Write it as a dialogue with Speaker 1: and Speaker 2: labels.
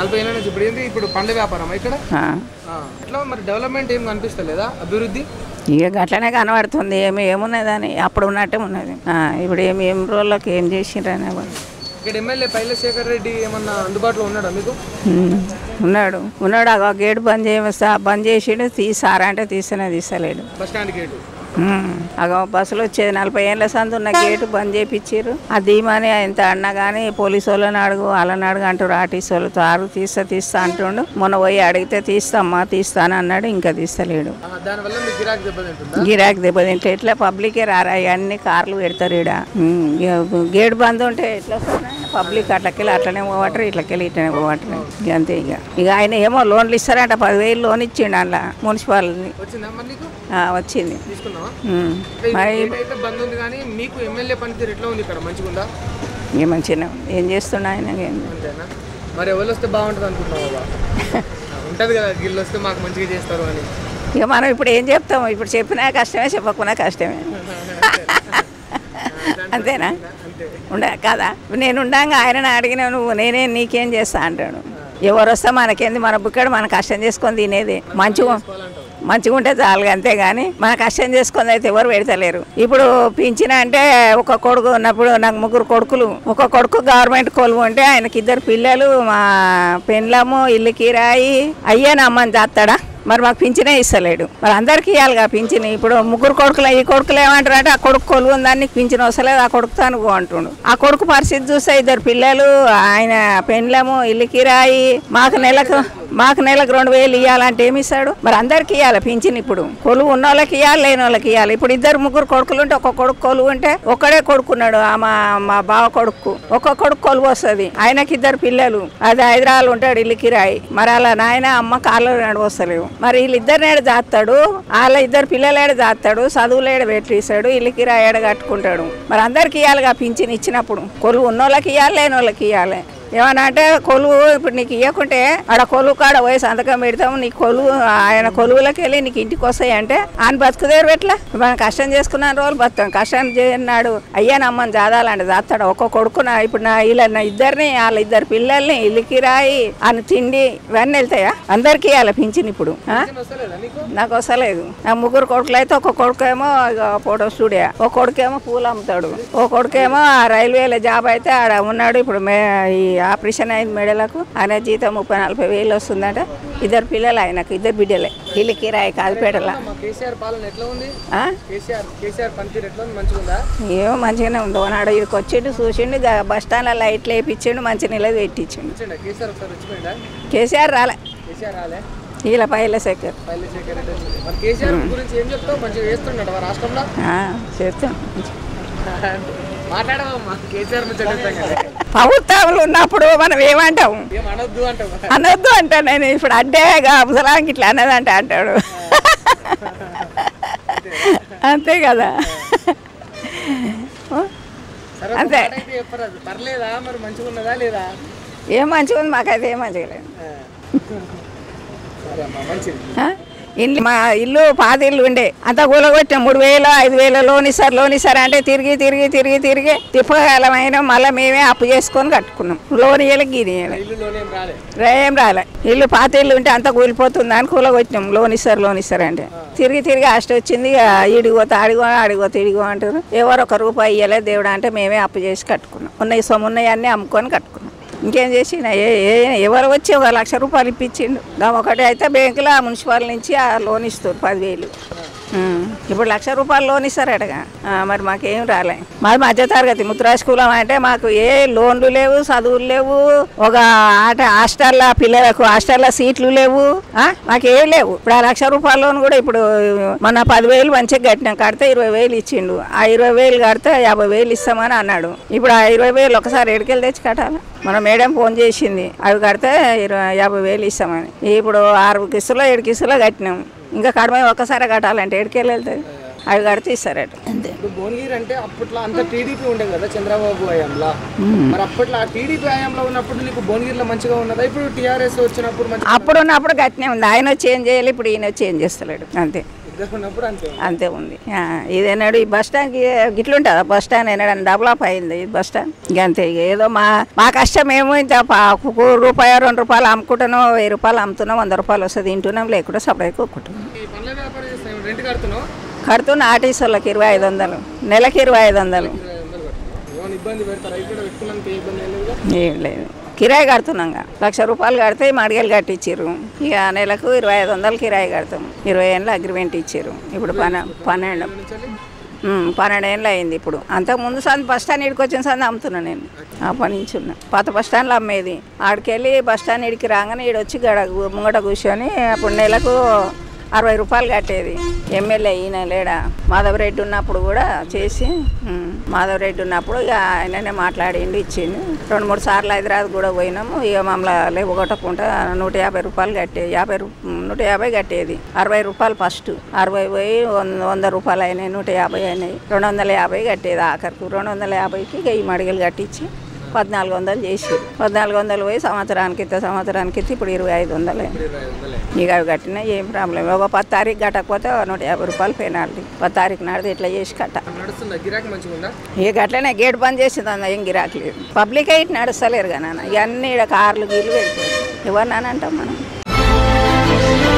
Speaker 1: నలభై ఏళ్ళ నుంచి ఇప్పుడు ఏంటి ఇప్పుడు పండ్ల వ్యాపారం ఇక్కడ
Speaker 2: ఆ.
Speaker 1: ఆ. ఎట్లా మరి డెవలప్మెంట్ ఏం కనిపిస్తలేదా అభివృద్ధి
Speaker 2: ఇక గట్లనే కనబడుతుంది ఏమి ఏమున్నదని అప్పుడు ఉన్నట్టే ఉన్నది ఆ, ఇప్పుడు ఏమి ఏం రోజులకు ఏం చేసిండ్రనే వాళ్ళు.
Speaker 1: ఇక్కడ ఎమ్మెల్యే పైలశేఖర్ రెడ్డి ఏమన్నా అందుబాటులో ఉన్నాడా మీకు
Speaker 2: ఉమ్, ఉన్నాడు ఉన్నాడు ఆ గేటు బంద్ చేయవస్తా బంద్ చేసిండు తీసారా అంటే తీస్తేనే తీసలేడు
Speaker 1: బస్ స్టాండ్ గేటు
Speaker 2: ఉమ్, అగో బస్సులు వచ్చేది నలభై ఏళ్ళ సందు ఉన్న గేటు బంద్ చేయించారు ఆ ధీమాని ఎంత అన్నా కానీ పోలీసు వాళ్ళని అడుగు వాళ్ళని అడుగు అంటారు ఆర్టీసీ వాళ్ళు తారు తీస్తా తీస్తా అంటుండు మొన్న పోయి అడిగితే తీస్తామ్మా తీస్తాను అన్నాడు ఇంకా తీస్తలేడు
Speaker 1: ఆ, దానివల్ల మీకు గిరాకీ దెబ్బతింటుందా
Speaker 2: గిరాకీ దెబ్బతింటే ఎట్లా పబ్లికే రారా అన్ని కార్లు పెడతారు ఈడ ఉమ్, ఇక గేట్ బంద్ ఉంటే ఎట్లా వస్తున్నాయి? పబ్లిక్ అట్లకెళ్ళి అట్లనే పోవటరు ఇట్లకెళ్ళి ఇట్లనే పోవటరు ఇక అంతే ఇక ఇక ఆయన ఏమో లోన్లు ఇస్తారంట పదివేలు లోన్ ఇచ్చిండు అందులో మున్సిపాలిటీ
Speaker 1: వచ్చిందా మరి నీకు
Speaker 2: వచ్చింది
Speaker 1: తీసుకున్నావా
Speaker 2: ఉమ్,
Speaker 1: అంటే
Speaker 2: మరి
Speaker 1: గేట్ అయితే బంద్ ఉంది కానీ మీకు ఎమ్మెల్యే పనితీరు ఎట్లా ఉంది ఇక్కడ మంచిగా ఉందా
Speaker 2: ఇక మంచిగా ఏం చేస్తున్నా ఆయన ఏం
Speaker 1: అంతేనా మరి ఎవరు వస్తే బాగుంటుంది అనుకుంటున్నావు బాబా ఉంటుంది కదా గిల్లు వస్తే మాకు మంచిగా చేస్తారు అని
Speaker 2: ఇక మనం ఇప్పుడు ఏం చెప్తాము ఇప్పుడు చెప్పినా కష్టమే చెప్పకున్నా కష్టమే అంతేనా
Speaker 1: అంతే
Speaker 2: ఉండ కదా నేను ఉండంగా ఆయన అడిగిన నువ్వు నేనే నీకేం చేస్తా అంటాడు ఎవరు వస్తే మనకేంది మన బుక్కడు మన కష్టం చేసుకొని తినేది మంచిగా మంచిగా ఉంటే చాలు అంతే కానీ మన కష్టం చేసుకొని అయితే ఎవరు పెడతలేరు ఇప్పుడు పింఛన్ అంటే ఒక కొడుకు ఉన్నప్పుడు నాకు ముగ్గురు కొడుకులు ఒక కొడుకు గవర్నమెంట్ కొలువు ఉంటే ఆయనకి ఇద్దరు పిల్లలు మా పెండ్లము ఇల్లు కిరాయి అయ్యాను అమ్మని చేస్తాడా మరి మాకు పింఛనే ఇస్తలేడు మరి అందరికీ ఇవ్వాలిగా పింఛన్ ఇప్పుడు ముగ్గురు కొడుకులు ఈ కొడుకులు ఏమంటారు అంటే ఆ కొడుకు కొలువు ఉందని నీకు పింఛన్ వస్తలేదు ఆ కొడుకుతో అనుకో అంటుండు ఆ కొడుకు పరిస్థితి చూస్తే ఇద్దరు పిల్లలు ఆయన పెండ్లము ఇల్లు కిరాయి మాకు నెలకు మాకు నెలకు రెండు వేలు ఇవ్వాలంటే ఏమి ఇస్తాడు మరి అందరికి ఇవ్వాలి పింఛన్ ఇప్పుడు కొలువు ఉన్న వాళ్ళకి ఇవ్వాలి లేని వాళ్ళకి ఇవ్వాలి ఇప్పుడు ఇద్దరు ముగ్గురు కొడుకులు ఉంటే ఒక కొడుకు కొలువు ఉంటే ఒక్కడే కొడుకున్నాడు ఆ మా మా బావ కొడుకు ఒక కొడుకు కొలువు వస్తుంది ఆయనకి ఇద్దరు పిల్లలు అది హైదరాబాద్ ఉంటాడు ఇల్లు కిరాయి మరి అలా నాయన అమ్మ కాళ్ళు నడు వస్తలేవు మరి వీళ్ళిద్దరు ఏడు దాస్తాడు వాళ్ళ ఇద్దరు పిల్లలు ఏడు దాస్తాడు చదువులు ఏడు పెట్టేశాడు ఇల్లు కిరాయి ఏడ కట్టుకుంటాడు మరి అందరికి ఇవ్వాలిగా పింఛన్ ఇచ్చినప్పుడు కొలువు ఉన్న వాళ్ళకి ఇవ్వాలి లేని వాళ్ళకి ఇవ్వాలి ఏమన్నా అంటే కొలువు ఇప్పుడు నీకు ఇవ్వకుంటే ఆడ కొలువు కాడ పోయి సంతకం పెడతాము నీ కొలువు ఆయన కొలువులకి వెళ్ళి నీకు ఇంటికి వస్తాయి అంటే ఆయన బతుకుదేరు ఎట్లా మనం కష్టం చేసుకున్న రోజులు బతాం కష్టం చేయన్నాడు అయ్యా నమ్మని జాదాలండి జాతాడు ఒక్క కొడుకున ఇప్పుడు నా వీళ్ళ నా ఇద్దరిని వాళ్ళ ఇద్దరు పిల్లల్ని ఇల్లుకి రాయి అని తిండి ఇవన్నీ వెళ్తాయా అందరికీ ఇవ్వాలి పింఛన్ ఇప్పుడు ఆ?
Speaker 1: పింఛన్ వస్తలేదా నీకు
Speaker 2: నాకు వస్తలేదు నా ముగ్గురు కొడుకులు అయితే ఒక కొడుకేమో ఇక ఫోటో స్టూడియో ఒక కొడుకేమో పూలు అమ్ముతాడు ఓ కొడుకేమో ఆ రైల్వేలో జాబ్ అయితే ఆడ ఉన్నాడు ఇప్పుడు మే ఈ ఆపరేషన్ అయింది మెడలకు ఆయన జీతం ముప్పై నలభై వేలు వస్తుందట ఇద్దరు పిల్లలు ఆయనకు ఇద్దరు బిడ్డలే ఇల్లు కిరాయి కాదుపేటల
Speaker 1: మా కేసీఆర్ పాలన ఎట్లా ఉంది
Speaker 2: ఆ?
Speaker 1: కేసీఆర్ కేసీఆర్ పనితీరు ఎట్లా ఉంది మంచిగా ఉందా
Speaker 2: ఏమో మంచిగానే ఉంది నాడు ఇక్కడికి వచ్చిండు చూసిండు ఇక బస్ స్టాండ్లో లైట్లు వేయించిండు మంచి నీళ్ళు పెట్టించిండు
Speaker 1: వచ్చిండా కేసీఆర్ ఒకసారి వచ్చిపోయిందా
Speaker 2: కేసీఆర్ రాలే
Speaker 1: కేసీఆర్ రాలే
Speaker 2: వీళ్ళ పైల శేఖర్
Speaker 1: పైలశేఖర్ రెడ్డి వచ్చింది మరి కేసీఆర్ గురించి ఏం చెప్తావు మంచిగా చేస్తున్నాడు మా రాష్ట్రంలో
Speaker 2: చేస్తాం
Speaker 1: మాట్లాడవమ్మా కేసీఆర్ నుంచి చెప్తాం కదా
Speaker 2: ప్రభుత్వాలు ఉన్నప్పుడు మనం ఏమంటాం
Speaker 1: ఏం అనొద్దు అంటావు
Speaker 2: అనొద్దు అంటే నేను ఇప్పుడు అంటే ముసలాంకి ఇట్లా అన్నదంటే అంటాడు అంతే కదా
Speaker 1: సరే ఒక
Speaker 2: అంతే.
Speaker 1: మాట అయితే చెప్పరాదు పర్లేదా మరి మంచిగా ఉన్నదా లేదా
Speaker 2: ఏం మంచిగా ఉంది మాకైతే ఏం మంచిగా లేదు
Speaker 1: సరే అమ్మా మంచిది
Speaker 2: ఆ? ఇల్లు మా ఇల్లు పాత ఇల్లు ఉండే అంత కూలగొట్టాం మూడు వేలు ఐదు వేలు లోన్ ఇస్తారు లోన్ ఇస్తారు అంటే తిరిగి తిరిగి తిరిగి తిరిగి తిప్పగలమైన మళ్ళీ మేమే అప్పు చేసుకొని కట్టుకున్నాం లోన్ ఇవ్వలే గిరి
Speaker 1: ఇల్లులోనే ఏం రాలే
Speaker 2: ఏం రాలే ఇల్లు పాత ఇల్లు ఉంటే అంత కూలిపోతుంది అని కూలగొట్టినాం లోన్ ఇస్తారు లోన్ ఇస్తారు అంటే తిరిగి తిరిగి అష్ట వచ్చింది ఇక ఈడిగోత అడిగో అడిగోత ఇడిగో అంటారు ఎవరు ఒక రూపాయి ఇవ్వలే దేవుడు అంటే మేమే అప్పు చేసి కట్టుకున్నాం ఉన్నాయి సొమ్మున్నాయి అన్నీ అమ్ముకొని కట్టుకున్నాం ఇంకేం చేసిన ఏ ఏ- ఎవరు వచ్చి ఒక లక్ష రూపాయలు ఇప్పించిండు దాని ఒకటి అయితే బ్యాంకులో మున్సిపల్ నుంచి ఆ లోన్ ఇస్తారు పదివేలు ఉం. ఇప్పుడు లక్ష రూపాయలు లోన్ ఇస్తారటగా ఆ, మరి మాకేం రాలే మాది మధ్య తరగతి ముద్రాజ్ కులం అంటే మాకు ఏ లోన్లు లేవు చదువులు లేవు ఒక ఆట హాస్టల్లో పిల్లలకు హాస్టల్లో సీట్లు లేవు ఆ, మాకేం లేవు ఇప్పుడు ఆ లక్ష రూపాయల లోన్ కూడా ఇప్పుడు మన పదివేలు మంచిగా కట్టినాం కడితే ఇరవై వేలు ఇచ్చిండు ఆ ఇరవై వేలు కడితే యాభై వేలు ఇస్తామని అన్నాడు ఇప్పుడు ఆ ఇరవై వేలు ఒకసారి ఎడికెళ్ళి తెచ్చి కట్టాలి మన మేడం ఫోన్ చేసింది అవి కడితే ఇరవై యాభై వేలు ఇస్తామని ఇప్పుడు ఆరు కిస్తులో ఏడు కిస్తులో కట్టినాం ఇంకా కడమే ఒక్కసారి కట్టాలంటే ఏడుకెళ్ళి వెళ్తుంది అవి కడితే ఇస్తారట అంతే
Speaker 1: ఇప్పుడు భువనగిరి అంటే అప్పట్లో అంత టీడీపీ ఉండే కదా చంద్రబాబు హయాంలో మరి అప్పట్లో ఆ టీడీపీ హయాంలో ఉన్నప్పుడు నీకు భువనగిరిలో మంచిగా ఉన్నదా ఇప్పుడు టీఆర్ఎస్ వచ్చినప్పుడు మంచి
Speaker 2: అప్పుడు ఉన్నప్పుడు గట్టినే ఉంది ఆయన వచ్చి ఏం చేయాలి ఇప్పుడు ఈయన వచ్చి ఏం చేస్తలేడు అంతే
Speaker 1: ఇద్దరు ఉన్నప్పుడు అంతే ఉంది.
Speaker 2: అంతే ఉంది ఆ, ఇదేనాడు ఈ బస్ స్టాండ్ గిట్లుంటుందా బస్ స్టాండ్ ఏనాడు డెవలప్ అయింది ఈ బస్ స్టాండ్ ఇక అంతే ఇక ఏదో మా మా కష్టం ఏమో ఇంత పా- ఒక రూపాయి రెండు రూపాయలు అమ్ముకుంటున్నాం వెయ్యి రూపాయలు అమ్ముతున్నాం వంద రూపాయలు వస్తుంది తింటున్నాం లేకుండా సపరేట్ కొట్టుకుంటున్నాం
Speaker 1: ఈ పండ్ల వ్యాపారం చేస్తాం రెంట్ కడుతున్నావు
Speaker 2: కడుతున్న ఆర్టీసీ వాళ్ళకి ఇరవై ఐదు వందలు నెలకి ఇరవై ఐదు వందలు
Speaker 1: ఇరవై వందలు కడుతున్నావు ఏమైనా ఇబ్బంది పెడతారా ఇక్కడ పెట్టుకున్నందుకు ఏ ఇబ్బంది ఏం లేదుగా
Speaker 2: ఏం లేదు కిరాయి కడుతున్నాం ఇక. లక్ష రూపాయలు కడితే మడిగలు కట్టించారు ఇక నెలకు ఇరవై ఐదు వందలు కిరాయి కడతాం ఇరవై ఏళ్ళు అగ్రిమెంట్ ఇచ్చారు ఇప్పుడు పన్న పన్నెండు ఉమ్, పన్నెండు ఏళ్ళు అయింది ఇప్పుడు అంతకుముందు సంది బస్ స్టాండ్ ఇడికి వచ్చిన సంది అమ్ముతున్నా నేను అప్పటి నుంచి ఉన్నా పాత బస్ స్టాండ్లో అమ్మేది ఆడికెళ్ళి బస్ స్టాండ్ ఇడికి రాగానే ఈడొచ్చి గడ ముంగట కూర్చొని అప్పుడు నెలకు అరవై రూపాయలు కట్టేది ఎమ్మెల్యే ఈయన లేడా మాధవరెడ్డి ఉన్నప్పుడు కూడా చేసి ఉమ్, మాధవరెడ్డి ఉన్నప్పుడు ఇక ఆయననే మాట్లాడిండు ఇచ్చిండు రెండు మూడు సార్లు హైదరాబాద్ కూడా పోయినాము ఇక మమ్మల్ని లేవగొట్టకుండా నూట యాభై రూపాయలు కట్టేది యాభై రూ నూట యాభై కట్టేది అరవై రూపాయలు ఫస్ట్ అరవై పోయి వంద వంద రూపాయలు అయినాయి నూట యాభై అయినాయి రెండు వందల యాభై కట్టేది ఆఖరికి రెండు వందల యాభైకి ఇక ఈ మడిగలు కట్టించి పద్నాలుగు వందలు చేసి పద్నాలుగు వందలు పోయి సంవత్సరానికి ఇస్తే సంవత్సరానికి ఇస్తే ఇప్పుడు ఇరవై ఐదు వందలు అయింది
Speaker 1: ఇరవై ఐదు వందలే
Speaker 2: ఇక అవి కట్టినా ఏం ప్రాబ్లం ఒక పది తారీఖు కట్టకపోతే నూట యాభై రూపాయలు పెనాల్టీ పది తారీఖు నాడితే ఇట్లా చేసి కట్ట
Speaker 1: నడుస్తుందా గిరాకీ మంచిగా ఉందా
Speaker 2: ఇక అట్లనే గేట్ బంద్ చేసింది అన్న ఏం గిరాకలేదు పబ్లిక్ అయితే నడుస్తలేరు కానీ నాన్న ఇవన్నీ ఇక్కడ కార్లు గీళ్ళు పెడతారు ఎవరు నాన్న అంటాం మనం